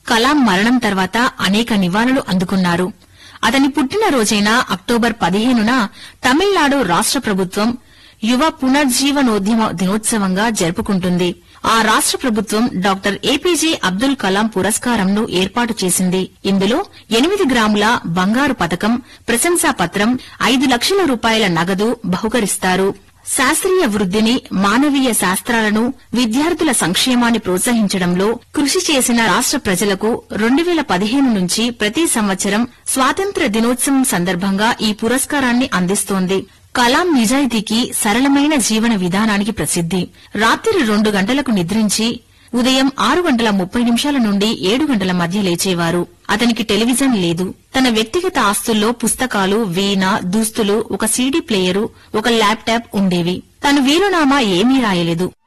కలాం మరణం తర్వాత అనేక నివాళులు అందుకున్నారు అతని పుట్టినరోజైన అక్టోబర్ పదిహేనున తమిళనాడు రాష్ట్ర ప్రభుత్వం యువ పునర్జీవనోద్యమ దినోత్సవంగా జరుపుకుంటుంది ఆ రాష్ట్ర ప్రభుత్వం డాక్టర్ ఏపీజే అబ్దుల్ కలాం పురస్కారంను ఏర్పాటు చేసింది ఇందులో ఎనిమిది గ్రాముల బంగారు పథకం ప్రశంసా పత్రం ఐదు లక్షల రూపాయల నగదు బహుకరిస్తారు శాస్త్రీయ వృద్ధిని మానవీయ శాస్త్రాలను విద్యార్థుల సంక్షేమాన్ని ప్రోత్సహించడంలో కృషి చేసిన రాష్ట్ర ప్రజలకు రెండు వేల పదిహేను నుంచి ప్రతి సంవత్సరం స్వాతంత్ర్య దినోత్సవం సందర్భంగా ఈ పురస్కారాన్ని అందిస్తోంది కలాం నిజాయితీకి సరళమైన జీవన విధానానికి ప్రసిద్ది రాత్రి రెండు గంటలకు నిద్రించి ఉదయం ఆరు గంటల ముప్పై నిమిషాల నుండి ఏడు గంటల మధ్య లేచేవారు అతనికి టెలివిజన్ లేదు తన వ్యక్తిగత ఆస్తుల్లో పుస్తకాలు వీణ దుస్తులు ఒక సీడీ ప్లేయరు ఒక ల్యాప్టాప్ ఉండేవి తను వీరునామా ఏమీ రాయలేదు